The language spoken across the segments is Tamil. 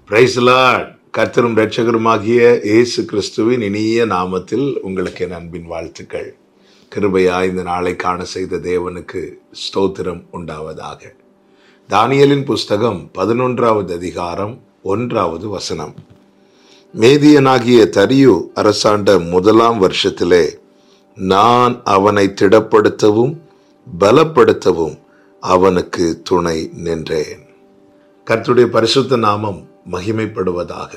பிரைஸ்லாட் கர்த்தரும் இரட்சகருமாகிய இயேசு கிறிஸ்துவின் இனிய நாமத்தில் உங்களுக்கு என் அன்பின் வாழ்த்துக்கள் கிருபையா இந்த நாளை காண செய்த தேவனுக்கு ஸ்தோத்திரம் உண்டாவதாக தானியலின் புஸ்தகம் பதினொன்றாவது அதிகாரம் ஒன்றாவது வசனம் மேதியனாகிய தரியு அரசாண்ட முதலாம் வருஷத்திலே நான் அவனை திடப்படுத்தவும் பலப்படுத்தவும் அவனுக்கு துணை நின்றேன் கர்த்தருடைய பரிசுத்த நாமம் மகிமைப்படுவதாக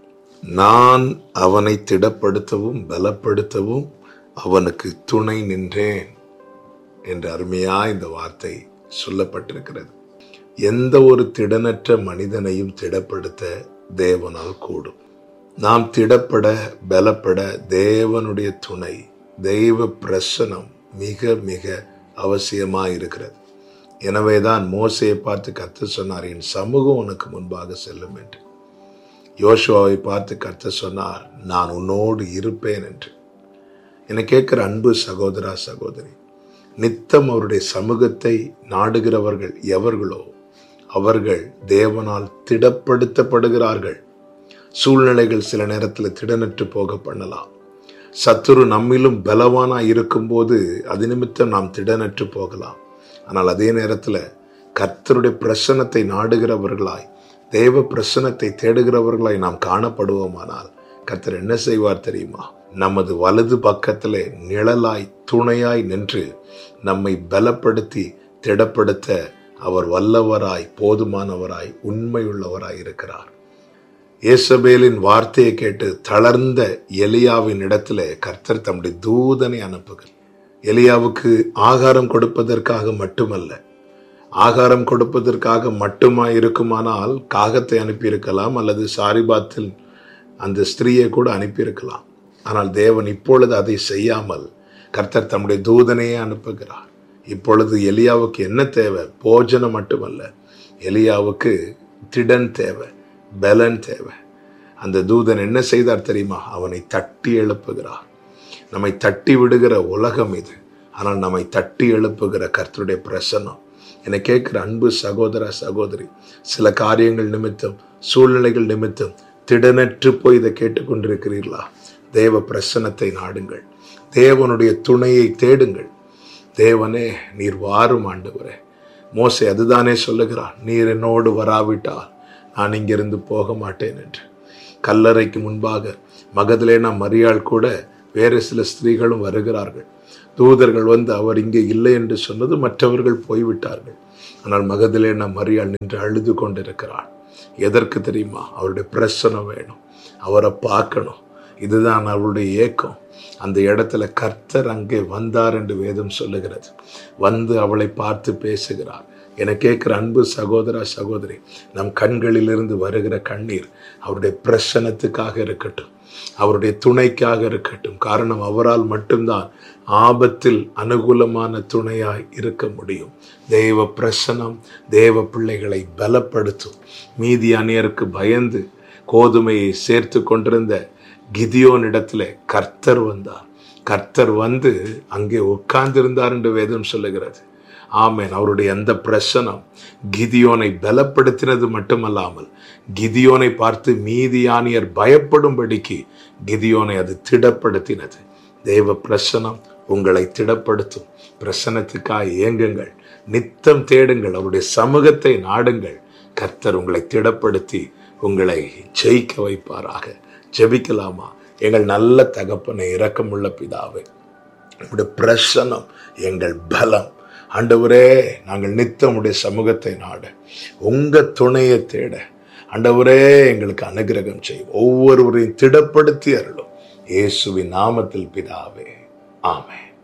நான் அவனை திடப்படுத்தவும் பலப்படுத்தவும் அவனுக்கு துணை நின்றேன் என்று அருமையா இந்த வார்த்தை சொல்லப்பட்டிருக்கிறது எந்த ஒரு திடனற்ற மனிதனையும் திடப்படுத்த தேவனால் கூடும் நாம் திடப்பட பலப்பட தேவனுடைய துணை தெய்வ பிரசனம் மிக மிக அவசியமாக இருக்கிறது எனவேதான் மோசையை பார்த்து கத்து சொன்னார் என் சமூகம் உனக்கு முன்பாக செல்லும் என்று யோசுவாவை பார்த்து கத்த சொன்னார் நான் உன்னோடு இருப்பேன் என்று என்னை கேட்கிற அன்பு சகோதரா சகோதரி நித்தம் அவருடைய சமூகத்தை நாடுகிறவர்கள் எவர்களோ அவர்கள் தேவனால் திடப்படுத்தப்படுகிறார்கள் சூழ்நிலைகள் சில நேரத்தில் திடனற்று போக பண்ணலாம் சத்துரு நம்மிலும் பலவானா இருக்கும்போது அது நிமித்தம் நாம் திடனற்று போகலாம் ஆனால் அதே நேரத்தில் கர்த்தருடைய பிரசனத்தை நாடுகிறவர்களாய் தேவ பிரசனத்தை தேடுகிறவர்களாய் நாம் காணப்படுவோமானால் கர்த்தர் என்ன செய்வார் தெரியுமா நமது வலது பக்கத்திலே நிழலாய் துணையாய் நின்று நம்மை பலப்படுத்தி திடப்படுத்த அவர் வல்லவராய் போதுமானவராய் உண்மையுள்ளவராய் இருக்கிறார் ஏசபேலின் வார்த்தையை கேட்டு தளர்ந்த எலியாவின் இடத்துல கர்த்தர் தம்முடைய தூதனை அனுப்புகிறார் எலியாவுக்கு ஆகாரம் கொடுப்பதற்காக மட்டுமல்ல ஆகாரம் கொடுப்பதற்காக மட்டுமா இருக்குமானால் காகத்தை அனுப்பியிருக்கலாம் அல்லது சாரிபாத்தில் அந்த ஸ்திரீயை கூட அனுப்பியிருக்கலாம் ஆனால் தேவன் இப்பொழுது அதை செய்யாமல் கர்த்தர் தம்முடைய தூதனையே அனுப்புகிறார் இப்பொழுது எலியாவுக்கு என்ன தேவை போஜனம் மட்டுமல்ல எலியாவுக்கு திடன் தேவை பலன் தேவை அந்த தூதன் என்ன செய்தார் தெரியுமா அவனை தட்டி எழுப்புகிறார் நம்மை தட்டி விடுகிற உலகம் இது ஆனால் நம்மை தட்டி எழுப்புகிற கர்த்தருடைய பிரசனம் என்னை கேட்கிற அன்பு சகோதர சகோதரி சில காரியங்கள் நிமித்தம் சூழ்நிலைகள் நிமித்தம் திடனற்று போய் இதை கேட்டுக்கொண்டிருக்கிறீர்களா தேவ பிரசனத்தை நாடுங்கள் தேவனுடைய துணையை தேடுங்கள் தேவனே நீர் வாரும் ஆண்டவரே மோசை அதுதானே சொல்லுகிறான் நீர் என்னோடு வராவிட்டால் நான் இங்கிருந்து போக மாட்டேன் என்று கல்லறைக்கு முன்பாக மகதிலேனா மரியாள் கூட வேறு சில ஸ்திரீகளும் வருகிறார்கள் தூதர்கள் வந்து அவர் இங்கே இல்லை என்று சொன்னது மற்றவர்கள் போய்விட்டார்கள் ஆனால் மகதிலேனா மரியாள் நின்று அழுது கொண்டிருக்கிறாள் எதற்கு தெரியுமா அவருடைய பிரசனம் வேணும் அவரை பார்க்கணும் இதுதான் அவருடைய ஏக்கம் அந்த இடத்துல கர்த்தர் அங்கே வந்தார் என்று வேதம் சொல்லுகிறது வந்து அவளை பார்த்து பேசுகிறார் என கேட்கிற அன்பு சகோதர சகோதரி நம் கண்களிலிருந்து வருகிற கண்ணீர் அவருடைய பிரசனத்துக்காக இருக்கட்டும் அவருடைய துணைக்காக இருக்கட்டும் காரணம் அவரால் மட்டும்தான் ஆபத்தில் அனுகூலமான துணையாய் இருக்க முடியும் தெய்வ பிரசனம் தேவ பிள்ளைகளை பலப்படுத்தும் மீதி அணியருக்கு பயந்து கோதுமையை சேர்த்து கொண்டிருந்த கிதியோன் இடத்துல கர்த்தர் வந்தார் கர்த்தர் வந்து அங்கே உட்கார்ந்திருந்தார் என்று வேதம் சொல்லுகிறது ஆமேன் அவருடைய அந்த பிரசனம் கிதியோனை பலப்படுத்தினது மட்டுமல்லாமல் கிதியோனை பார்த்து மீதியானியர் பயப்படும்படிக்கு கிதியோனை அது திடப்படுத்தினது தெய்வ பிரசனம் உங்களை திடப்படுத்தும் பிரசனத்துக்காக இயங்குங்கள் நித்தம் தேடுங்கள் அவருடைய சமூகத்தை நாடுங்கள் கர்த்தர் உங்களை திடப்படுத்தி உங்களை ஜெயிக்க வைப்பாராக ஜெபிக்கலாமா எங்கள் நல்ல தகப்பனை இரக்கமுள்ள பிதாவே உங்களுடைய பிரசனம் எங்கள் பலம் ஆண்டவரே நாங்கள் நித்தம் உடைய சமூகத்தை நாட உங்க துணையை தேட ஆண்டவரே எங்களுக்கு அனுகிரகம் செய்யும் ஒவ்வொருவரையும் திடப்படுத்தி அருளும் இயேசுவின் நாமத்தில் பிதாவே ஆமென்